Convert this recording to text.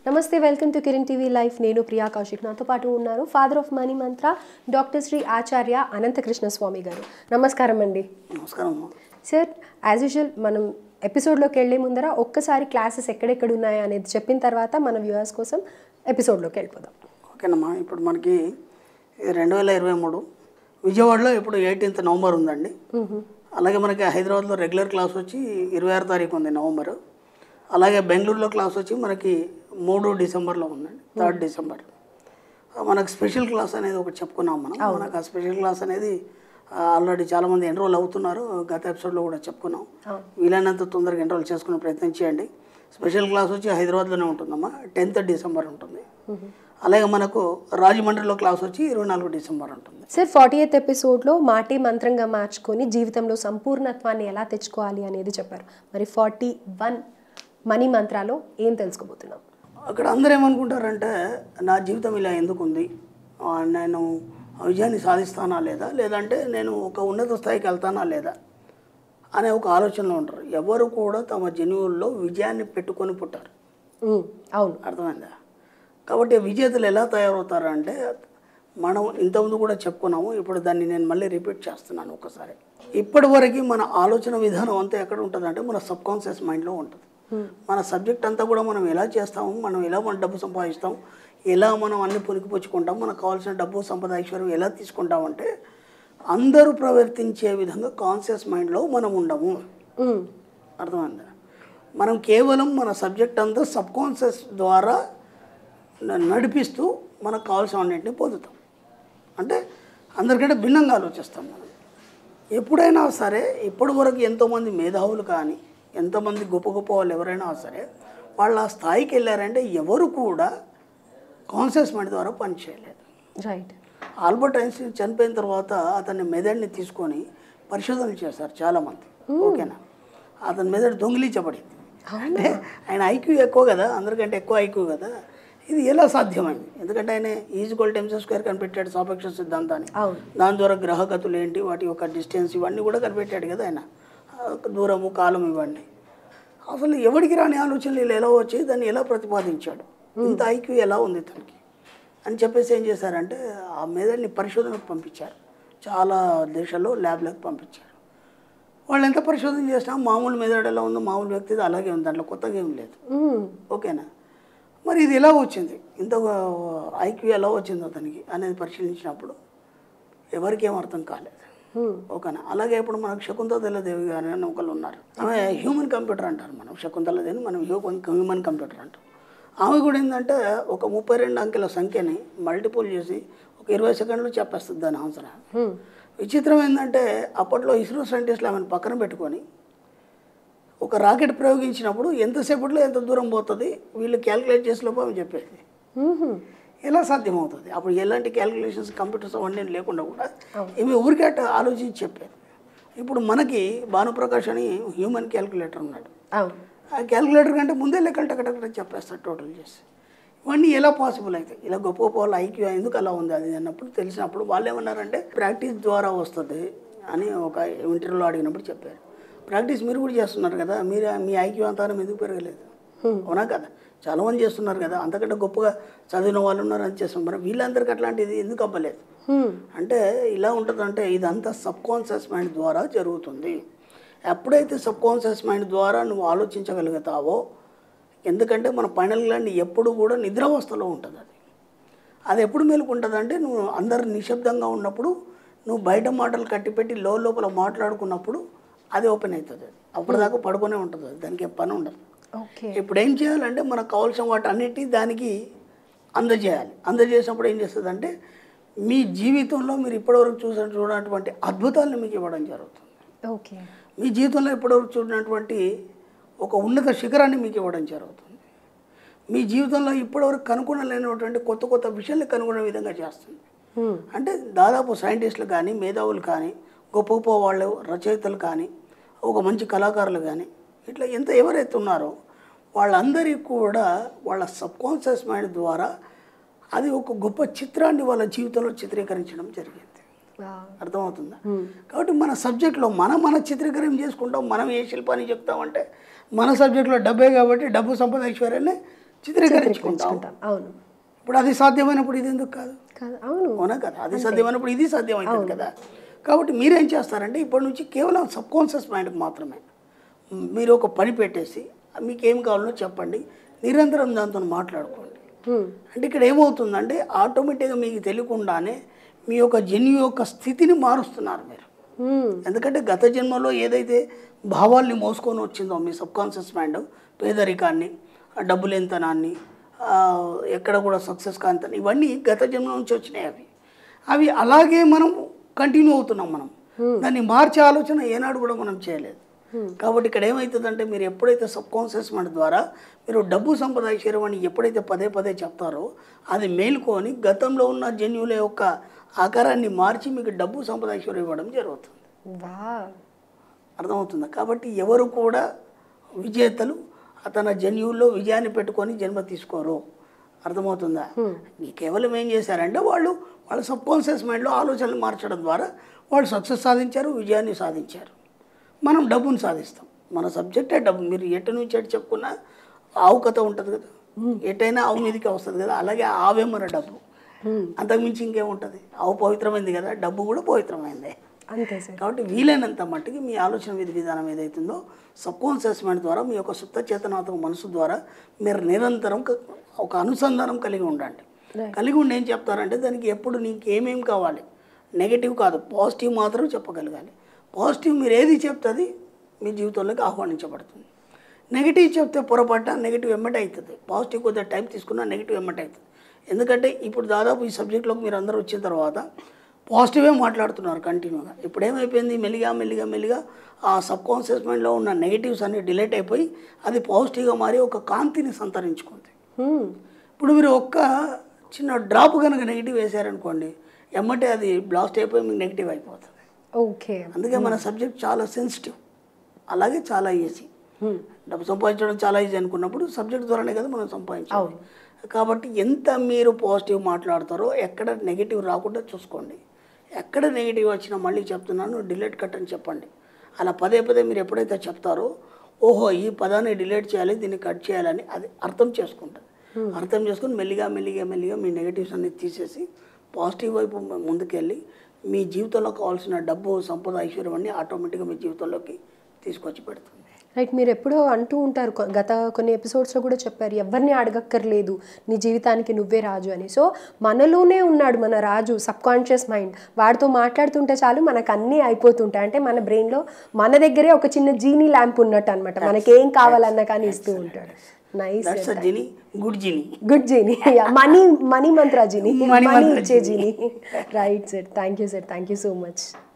నమస్తే welcome to Kiran TV life నేను ప్రియా కౌశిక్ నాతో పాటు ఉన్నారు father of money mantra doctor Shri Acharya Anantakrishna Swami garu నమస్కారం అండి నమస్కారం అమ్మా. సార్ యాజ్ యూజువల్ మనం ఎపిసోడ్లోకి వెళ్ళే ముందర ఒక్కసారి క్లాసెస్ ఎక్కడెక్కడ ఉన్నాయి అనేది చెప్పిన తర్వాత మన వ్యూవర్స్ కోసం ఎపిసోడ్లోకి వెళ్ళిపోదాం ఓకేనమ్మా ఇప్పుడు మనకి రెండు వేల ఇరవై మూడు విజయవాడలో ఇప్పుడు ఎయిటీన్త్ నవంబర్ ఉందండి అలాగే మనకి హైదరాబాద్లో రెగ్యులర్ క్లాస్ వచ్చి ఇరవై ఆరు తారీఖు ఉంది నవంబర్ అలాగే బెంగళూరులో క్లాస్ వచ్చి మనకి మూడు డిసెంబర్లో ఉందండి థర్డ్ డిసెంబర్ మనకు స్పెషల్ క్లాస్ అనేది ఒకటి చెప్పుకున్నాం మనం మనకు ఆ స్పెషల్ క్లాస్ అనేది ఆల్రెడీ చాలామంది ఎన్రోల్ అవుతున్నారు గత ఎపిసోడ్లో కూడా చెప్పుకున్నాం వీలైనంత తొందరగా ఎన్రోల్ చేసుకునే ప్రయత్నం చేయండి స్పెషల్ క్లాస్ వచ్చి హైదరాబాద్లోనే ఉంటుందమ్మా టెన్త్ డిసెంబర్ ఉంటుంది అలాగే మనకు రాజమండ్రిలో క్లాస్ వచ్చి ఇరవై నాలుగు డిసెంబర్ ఉంటుంది సార్ ఫార్టీ ఎయిత్ ఎపిసోడ్లో మాటే మంత్రంగా మార్చుకొని జీవితంలో సంపూర్ణత్వాన్ని ఎలా తెచ్చుకోవాలి అనేది చెప్పారు మరి ఫార్టీ వన్ మనీ మంత్రాలో ఏం తెలుసుకోబోతున్నాం అక్కడ అందరూ ఏమనుకుంటారంటే నా జీవితం ఇలా ఎందుకు ఉంది ఆ, నేను విజయాన్ని సాధిస్తానా లేదా లేదంటే నేను ఒక ఉన్నత స్థాయికి వెళ్తానా లేదా అనే ఒక ఆలోచనలో ఉంటారు ఎవరు కూడా తమ జన్యువుల్లో విజయాన్ని పెట్టుకొని పుట్టారు ఉమ్, అవును అర్థమైందా కాబట్టి విజేతలు ఎలా తయారవుతారు అంటే మనం ఇంతకుముందు కూడా చెప్పుకున్నాము ఇప్పుడు దాన్ని నేను మళ్ళీ రిపీట్ చేస్తున్నాను ఒకసారి ఇప్పటి వరకు మన ఆలోచన విధానం అంతా ఎక్కడ ఉంటుంది అంటే మన సబ్ కాన్షియస్ మైండ్లో ఉంటుంది మన సబ్జెక్ట్ అంతా కూడా మనం ఎలా చేస్తాము మనం ఎలా మన డబ్బు సంపాదిస్తాం ఎలా మనం అన్ని పొనికిపుచ్చుకుంటాం మనకు కావాల్సిన డబ్బు సంపద ఐశ్వర్యం ఎలా తీసుకుంటామంటే అందరూ ప్రవర్తించే విధంగా కాన్షియస్ మైండ్లో మనం ఉండము ఉమ్, అర్థమైందా మనం కేవలం మన సబ్జెక్ట్ అంతా సబ్ కాన్షియస్ ద్వారా న- నడిపిస్తూ మనకు కావాల్సిన అన్నింటినీ పొందుతాం అంటే అందరికంటే భిన్నంగా ఆలోచిస్తాం మనం ఎప్పుడైనా సరే ఇప్పటి వరకు ఎంతోమంది మేధావులు కానీ ఎంతోమంది గొప్ప గొప్ప వాళ్ళు ఎవరైనా సరే వాళ్ళు ఆ స్థాయికి వెళ్ళారంటే ఎవరు కూడా కాన్షియస్ మైండ్ ద్వారా పనిచేయలేదు రైట్ ఆల్బర్ట్ ఐన్స్టీన్ చనిపోయిన తర్వాత అతని మెదడుని తీసుకొని పరిశోధనలు చేశారు చాలామంది ఓకేనా అతని మెదడు దొంగిలించబడింది అంటే ఆయన ఐక్యూ ఎక్కువ కదా అందరికంటే ఎక్కువ ఐక్యూ కదా ఇది ఎలా సాధ్యమైంది ఎందుకంటే ఆయన ఈజ్వల్ టెమ్స్ స్క్వేర్ కనిపెట్టాడు సాపేక్ష సిద్ధాంతాన్ని అవును దాని ద్వారా గ్రహగతులు ఏంటి వాటి యొక్క డిస్టెన్స్ ఇవన్నీ కూడా కనిపెట్టాడు కదా ఆయన ఆ, దూరము కాలం ఇవన్నీ అసలు ఎవరికి రాని ఆలోచనలు ఇలా ఎలా వచ్చాయి దాన్ని ఎలా ప్రతిపాదించాడు ఇంత ఐక్యూ ఎలా ఉంది తనకి అని చెప్పేసి ఏం చేశారంటే ఆ మెదడుని పరిశోధనకు పంపించారు చాలా దేశాల్లో ల్యాబ్లకు పంపించారు వాళ్ళు ఎంత పరిశోధన చేసినా మామూలు మెదడు ఎలా ఉందో మామూలు వ్యక్తిది అలాగే ఉంది దాంట్లో కొత్తగా ఏం లేదు ఉమ్, ఓకేనా మరి ఇది ఎలా వచ్చింది ఇంత ఐక్యూ ఎలా వచ్చింది అతనికి అనేది పరిశీలించినప్పుడు ఎవరికి ఏం అర్థం కాలేదు ఉమ్, ఓకేనా అలాగే ఇప్పుడు మనకు శకుంతల దేవి గారు అని ఒకళ్ళు ఉన్నారు ఆమె హ్యూమన్ కంప్యూటర్ అంటారు మనం శకుంతల దేవిని మనం హ్యూమన్ హ్యూమన్ కంప్యూటర్ అంటాం ఆమె కూడా ఏంటంటే ఒక ముప్పై రెండు అంకెల సంఖ్యని మల్టిపుల్ చేసి ఒక ఇరవై సెకండ్లు చెప్పేస్తుంది దాని ఆన్సర్ ఉమ్, విచిత్రం ఏంటంటే అప్పట్లో ఇస్రో సైంటిస్టులు ఆమెను పక్కన పెట్టుకొని ఒక రాకెట్ ప్రయోగించినప్పుడు ఎంతసేపట్లో ఎంత దూరం పోతుంది వీళ్ళు క్యాలిక్యులేట్ చేసేలోపు ఆమె చెప్పేది ఉమ్, ఎలా సాధ్యమవుతుంది అప్పుడు ఎలాంటి క్యాలిక్యులేషన్స్ కంప్యూటర్స్ అవన్నీ లేకుండా కూడా ఇవి ఊరికే అట్ట ఆలోచించి చెప్పేది ఇప్పుడు మనకి భానుప్రకాష్ అని హ్యూమన్ క్యాలిక్యులేటర్ ఉన్నాడు అవును ఆ క్యాలిక్యులేటర్ కంటే ముందే లెక్కలు టకటక చెప్పేస్తాడు టోటల్ చేసి ఇవన్నీ ఎలా పాసిబుల్ అవుతాయి ఇలా గొప్ప గొప్ప వాళ్ళ ఐక్యూ ఎందుకు అలా ఉంది అది అన్నప్పుడు తెలిసినప్పుడు వాళ్ళు ఏమన్నారంటే ప్రాక్టీస్ ద్వారా వస్తుంది అని ఒక ఇంటర్వ్యూలో అడిగినప్పుడు చెప్పారు ప్రాక్టీస్ మీరు కూడా చేస్తున్నారు కదా మీరు మీ ఐక్యూ అంతా ఎందుకు పెరగలేదు అవునా కదా చాలా మంది చేస్తున్నారు కదా అంతకంటే గొప్పగా చదివిన వాళ్ళు ఉన్నారు అని చేస్తున్నారు మరి వీళ్ళందరికీ అట్లాంటిది ఎందుకు అవ్వలేదు ఉమ్, అంటే ఇలా ఉంటుందంటే ఇదంతా సబ్ కాన్షియస్ మైండ్ ద్వారా జరుగుతుంది ఎప్పుడైతే సబ్ కాన్షియస్ మైండ్ ద్వారా నువ్వు ఆలోచించగలుగుతావో ఎందుకంటే మన పైనల్ గ్లాండ్ ఎప్పుడు కూడా నిద్రావస్థలో ఉంటుంది అది అది ఎప్పుడు మేలుకుంటుంది అంటే నువ్వు అందరు నిశ్శబ్దంగా ఉన్నప్పుడు నువ్వు బయట మాటలు కట్టిపెట్టి లో లోపల మాట్లాడుకున్నప్పుడు అది ఓపెన్ అవుతుంది అది అప్పటిదాకా పడుకునే ఉంటుంది అది దానికి ఏం పని ఉండదు ఓకే ఇప్పుడు ఏం చేయాలంటే మనకు కావాల్సిన వాటి అన్నిటి దానికి అందజేయాలి అందజేసినప్పుడు ఏం చేస్తుందంటే మీ జీవితంలో మీరు ఇప్పటివరకు చూసిన చూడనటువంటి అద్భుతాలను మీకు ఇవ్వడం జరుగుతుంది ఓకే మీ జీవితంలో ఇప్పటివరకు చూడనటువంటి ఒక ఉన్నత శిఖరాన్ని మీకు ఇవ్వడం జరుగుతుంది మీ జీవితంలో ఇప్పటివరకు కనుగొనలేనటువంటి కొత్త కొత్త విషయాలు కనుగొనే విధంగా చేస్తుంది ఉమ్, అంటే దాదాపు సైంటిస్టులు కానీ మేధావులు కానీ గొప్ప గొప్ప వాళ్ళు రచయితలు కానీ ఒక మంచి కళాకారులు కానీ ఇట్లా ఎంత ఎవరైతే ఉన్నారో వాళ్ళందరికీ కూడా వాళ్ళ సబ్కాన్షియస్ మైండ్ ద్వారా అది ఒక గొప్ప చిత్రాన్ని వాళ్ళ జీవితంలో చిత్రీకరించడం జరిగింది వావ్. అర్థమవుతుందా కాబట్టి మన సబ్జెక్ట్లో మనం మన చిత్రీకరణ చేసుకుంటాం మనం ఏ శిల్పాన్ని చెప్తామంటే మన సబ్జెక్ట్లో డబ్బే కాబట్టి డబ్బు సంపద ఐశ్వర్యాన్ని చిత్రీకరించుకుంటాం చిత్రీకరించుకుంటాం అవును ఇప్పుడు అది సాధ్యమైనప్పుడు ఇది ఎందుకు కాదు కాదు అవును అవునా కదా అది సాధ్యమైనప్పుడు ఇది సాధ్యమవుతుంది కదా కాబట్టి మీరేం చేస్తారంటే ఇప్పటి నుంచి కేవలం సబ్ కాన్షియస్ మైండ్కి మాత్రమే మీరు ఒక పని పెట్టేసి మీకు ఏం కావాలో చెప్పండి నిరంతరం దాంతో మాట్లాడుకోండి Hmm. అంటే ఇక్కడ ఏమవుతుందంటే ఆటోమేటిక్గా మీకు తెలియకుండానే మీ యొక్క జన్యు యొక్క స్థితిని మారుస్తున్నారు మీరు Hmm. ఎందుకంటే గత జన్మలో ఏదైతే భావాల్ని మోసుకొని వచ్చిందో మీ సబ్ కాన్షియస్ మైండ్ పేదరికాన్ని ఆ డబ్బులు ఎంతనాన్ని ఆ, ఎక్కడ కూడా సక్సెస్ కాంతని ఇవన్నీ గత జన్మ నుంచి వచ్చినాయి అవి అవి అలాగే మనం కంటిన్యూ అవుతున్నాం మనం దాన్ని మార్చే ఆలోచన ఏనాడు కూడా మనం చేయలేదు కాబట్టి ఇక్కడ ఏమవుతుందంటే మీరు ఎప్పుడైతే సబ్ కాన్షియస్ మైండ్ ద్వారా మీరు డబ్బు సంపాదించారు అని ఎప్పుడైతే పదే పదే చెప్తారో అది మేల్కొని గతంలో ఉన్న జన్యువుల యొక్క ఆకారాన్ని మార్చి మీకు డబ్బు సంపాదించారు ఇవ్వడం జరుగుతుంది వావ్ అర్థమవుతుందా కాబట్టి ఎవరు కూడా విజేతలు తన జన్యువుల్లో విజయాన్ని పెట్టుకొని జన్మ తీసుకోరు అర్థమవుతుందా ఈ కేవలం ఏం చేశారంటే వాళ్ళు వాళ్ళ సబ్ కాన్షియస్ మైండ్లో ఆలోచనలు మార్చడం ద్వారా వాళ్ళు సక్సెస్ సాధించారు విజయాన్ని సాధించారు మనం డబ్బును సాధిస్తాం మన సబ్జెక్టే డబ్బు మీరు ఎటు నుంచి ఎటు చెప్పుకున్నా ఆవు కథ ఉంటుంది కదా ఎటైనా ఆవు మీదకే వస్తుంది కదా అలాగే ఆవే మన డబ్బు అంతకుమించి ఇంకేముంటుంది ఆవు పవిత్రమైంది కదా డబ్బు కూడా పవిత్రమైందే అంతే సార్ కాబట్టి వీలైనంత మట్టుకి మీ ఆలోచన విధి విధానం ఏదైతుందో సబ్ కాన్షియస్ మైండ్ ద్వారా మీ యొక్క సుప్త చేతనాత్మక మనసు ద్వారా మీరు నిరంతరం క- ఒక అనుసంధానం కలిగి ఉండండి Right. కలిగి ఉండి ఏం చెప్తారంటే దానికి ఎప్పుడు నీకు ఏమేం కావాలి నెగిటివ్ కాదు పాజిటివ్ మాత్రం చెప్పగలగాలి పాజిటివ్ మీరు ఏది చెప్తుంది మీ జీవితంలోకి ఆహ్వానించబడుతుంది నెగిటివ్ చెప్తే పొరపాట నెగిటివ్ ఎమ్మటే అవుతుంది పాజిటివ్ కొద్దిగా టైం తీసుకున్నా నెగిటివ్ ఎమ్మటే అవుతుంది ఎందుకంటే ఇప్పుడు దాదాపు ఈ సబ్జెక్ట్లోకి మీరు అందరూ వచ్చిన తర్వాత పాజిటివే మాట్లాడుతున్నారు కంటిన్యూగా ఇప్పుడు ఏమైపోయింది మెల్లిగా మెల్లిగా మెల్లిగా ఆ సబ్ కాన్షియస్ మైండ్లో ఉన్న నెగిటివ్స్ అన్ని డిలీట్ అయిపోయి అది పాజిటివ్గా మారి ఒక కాంతిని సంతరించుకుంది Hmm. ఇప్పుడు మీరు ఒక్క చిన్న డ్రాప్ కనుక నెగిటివ్ వేశారనుకోండి ఎమ్మటే అది బ్లాస్ట్ అయిపోయి మీకు నెగిటివ్ అయిపోతుంది ఓకే అందుకే మన సబ్జెక్ట్ చాలా సెన్సిటివ్ అలాగే చాలా ఈజీ డబ్బు సంపాదించడం చాలా ఈజీ అనుకున్నప్పుడు సబ్జెక్ట్ ద్వారానే కదా మనం సంపాదించాలి కాబట్టి ఎంత మీరు పాజిటివ్ మాట్లాడతారో ఎక్కడ నెగిటివ్ రాకుండా చూసుకోండి ఎక్కడ నెగిటివ్ వచ్చినా మళ్ళీ చెప్తున్నాను డిలీట్ కట్ అని చెప్పండి అలా పదే పదే మీరు ఎప్పుడైతే చెప్తారో ఓహో ఈ పదాన్ని డిలీట్ చేయాలి దీన్ని కట్ చేయాలని అది అర్థం చేసుకుంటుంది అర్థం చేసుకుని మెల్లిగా మెల్లిగా మెల్లిగా మీ నెగిటివ్స్ అన్ని తీసేసి పాజిటివ్ వైపు ముందుకెళ్ళి మీ జీవితంలో కావాల్సిన డబ్బు సంపద ఐశ్వర్యం అన్ని ఆటోమేటిక్గా మీ జీవితంలోకి తీసుకొచ్చి పెడుతుంది రైట్ మీరు ఎప్పుడో అంటూ ఉంటారు కొ- గత కొన్ని ఎపిసోడ్స్లో కూడా చెప్పారు ఎవరిని అడగక్కర్లేదు నీ జీవితానికి నువ్వే రాజు అని సో మనలోనే ఉన్నాడు మన రాజు సబ్ కాన్షియస్ మైండ్ వాడితో మాట్లాడుతుంటే చాలు మనకు అన్నీ అయిపోతుంటాయి అంటే మన బ్రెయిన్లో మన దగ్గరే ఒక చిన్న జీనీ ల్యాంప్ ఉన్నట్టు అనమాట మనకి ఏం కావాలన్నా కానీ ఇస్తూ ఉంటాడు nice that's a genie good genie good genie money money mantra genie Money money mantra ఇచ్చే genie. Genie right sir thank you sir thank you so much